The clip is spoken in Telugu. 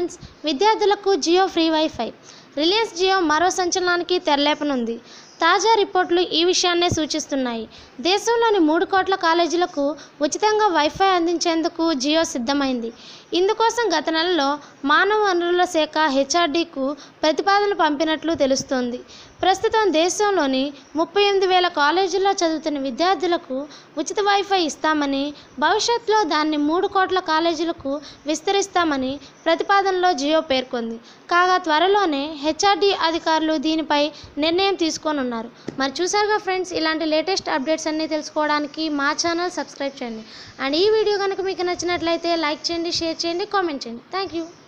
ఫ్రెండ్స్ విద్యార్థులకు జియో ఫ్రీ వైఫై రిలయన్స్ జియో మరో సంచలనానికి తెరలేపనుంది తాజా రిపోర్టులు ఈ విషయాన్నే సూచిస్తున్నాయి దేశంలోని మూడు కోట్ల కాలేజీలకు ఉచితంగా వైఫై అందించేందుకు జియో సిద్ధమైంది ఇందుకోసం గత నెలలో మానవ వనరుల శాఖ హెచ్ఆర్డీకు ప్రతిపాదనలు పంపినట్లు తెలుస్తోంది ప్రస్తుతం దేశంలోని ముప్పై ఎనిమిది వేల కాలేజీల్లో చదువుతున్న విద్యార్థులకు ఉచిత వైఫై ఇస్తామని భవిష్యత్తులో దాన్ని మూడు కోట్ల కాలేజీలకు విస్తరిస్తామని ప్రతిపాదనలో జియో పేర్కొంది కాగా త్వరలోనే హెచ్ఆర్డీ అధికారులు దీనిపై నిర్ణయం తీసుకోనున్నారు మరి చూసారుగా ఫ్రెండ్స్ ఇలాంటి లేటెస్ట్ అప్డేట్స్ అన్నీ తెలుసుకోవడానికి మా ఛానల్ సబ్స్క్రైబ్ చేయండి అండ్ ఈ వీడియో కనుక మీకు నచ్చినట్లయితే లైక్ చేయండి షేర్ చేయండి కామెంట్ చేయండి థ్యాంక్ యూ